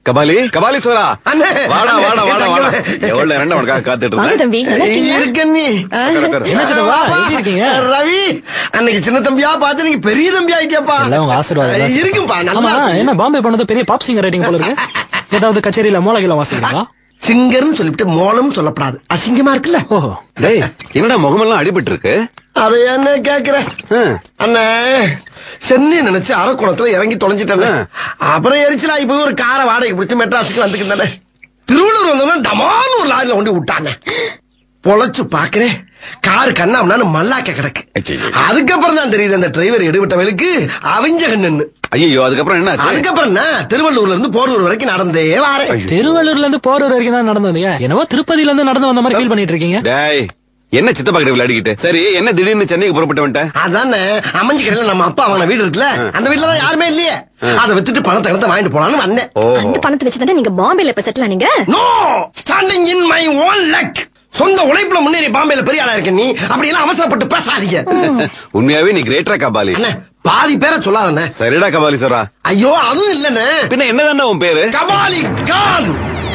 கபாலி கபாலீஸ்வரா அண்ணே, வாடா அண்ணே, வாடா வாடா வாடா தங்கமே. எவ்வளவு நேரம் உனக்காக காத்துட்டு வாங்க இருந்தேன் தம்பி நல்லா இருக்கீங்களா? இருக்க நீ உட்காரு, உட்காரு. என்ன சித்தப்பா, எப்படி இருக்கீங்க? ரவி அன்னைக்கு சின்ன தம்பியா பார்த்து நீங்க பெரிய தம்பி ஆயிட்டியாப்பா எல்லாம் உங்க ஆசீர்வாதம் தான். இருக்கும்பா நல்லா ஆமா என்ன பாம்பே பண்ணது பெரிய பாப் சிங்கர் ரைட்டிங் போல இருக்கு ஏதாவது கச்சேரியில மூலகில வாசிக்கிறீங்களா சிங்கர்னு சொல்லிட்டு மோளம் சொல்லப்படாது அசிங்கமா இருக்குல்ல ஓஹோ டேய் என்னடா முகமெல்லாம் அடிபட்டு இருக்கு அதை என்ன கேக்குற ஆ. அண்ணே சென்னை நினைச்சு அரக்குணத்துல இறங்கி தொலைஞ்சிட்டேன் அப்புறம் எரிச்சலாகி போய் ஒரு காரை வாடகை பிடிச்சு மெட்ராஸுக்கு வந்துக்கிட்டே திருவள்ளூர் வந்தோம்னா டமான்னு ஒரு லாரில கொண்டு விட்டாங்க பொழைச்சு பாக்குறேன் காரு கண்ணாம்னான்னு மல்லாக்க கிடக்கு ஐயையோ. அதுக்கப்புறம் தான் தெரியுது அந்த டிரைவர் எடுவிட்டவளுக்கு அவிஞ்ச கண்ணுன்னு ஐயோ அதுக்கப்புறம் என்ன ஆச்சு? அதுக்கப்புறம் என்ன திருவள்ளூர்ல இருந்து போரூர் வரைக்கும் நடந்தே வாரேன் திருவள்ளூர்ல இருந்து போரூர் வரைக்கும் தான் நடந்து வந்தீங்க என்னவோ திருப்பதியில இருந்து நடந்து வந்த மாதிரி ஃபீல் பண்ணிட்டு இருக்கீங்க டேய் என்ன சித்தப்பா கிட்ட விளையாடிக்கிட்டு சரி என்ன திடீர்னு சென்னைக்கு புறப்பட்டு வந்துட்டேன் அதானே அமைஞ்சு கடையில நம்ம அப்பா வாங்கின வீடு இருக்குல்ல அந்த வீட்டுல தான் யாருமே இல்லையே அதை வித்துட்டு பணத்தை கிடத்த வாங்கிட்டு போலான்னு வந்தேன் ஓஹோ அந்த பணத்தை வச்சுதானே நீங்க பாம்பேல இப்ப செட்டில் ஆனீங்க no standing in my own luck சொந்த உழைப்புல முன்னேறி பாம்பேல பெரிய ஆளா இருக்க நீ அப்படி எல்லாம் அவசரப்பட்டு பேசாதீங்க உண்மையாவே நீ கிரேட்டரா கபாலி அண்ணே பாதி பேரை சொல்லாதண்ணே சரிடா கபாலீஸ்வரா ஐயோ அதுவும் இல்லண்ணே பின்ன என்னதான்டா உன் பேரு கபாலி கான்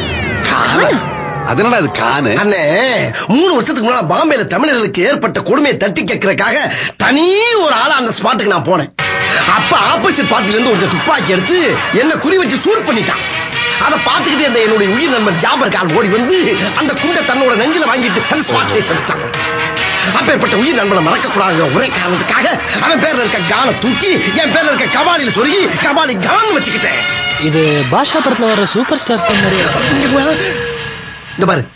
அதனடா அது கானு அண்ணே மூணு வருஷத்துக்கு முன்னால பாம்பேல தமிழர்களுக்கு ஏற்பட்ட கொடுமையை தட்டி கேட்கறதுக்காக தனி ஒரு ஆளா அந்த ஸ்பாட்டுக்கு நான் போனேன் அப்ப ஆப்போசிட் பார்ட்டில இருந்து ஒருத்தன் துப்பாக்கி எடுத்து என்ன குறி வச்சு சூட் பண்ணிட்டான் அதை பார்த்துக்கிட்டே இருந்த என்னுடைய உயிர் நண்பன் ஜாபர் கான் ஓடி வந்து அந்த குண்டை தன்னோட நெஞ்சில வாங்கிட்டு அந்த ஸ்பாட்லயே செலுத்தான் அப்பேற்பட்ட உயிர் நண்பனை மறக்க கூடாதுங்கிற ஒரே காரணத்துக்காக அவன் பேர்ல இருக்க கானை தூக்கி என் பேர்ல இருக்க கபாலில சொருகி கபாலி கான் வச்சுக்கிட்டேன் இது பாஷா படத்துல வர சூப்பர் ஸ்டார்ஸ் மாதிரி இங்க வா. இந்த பாரு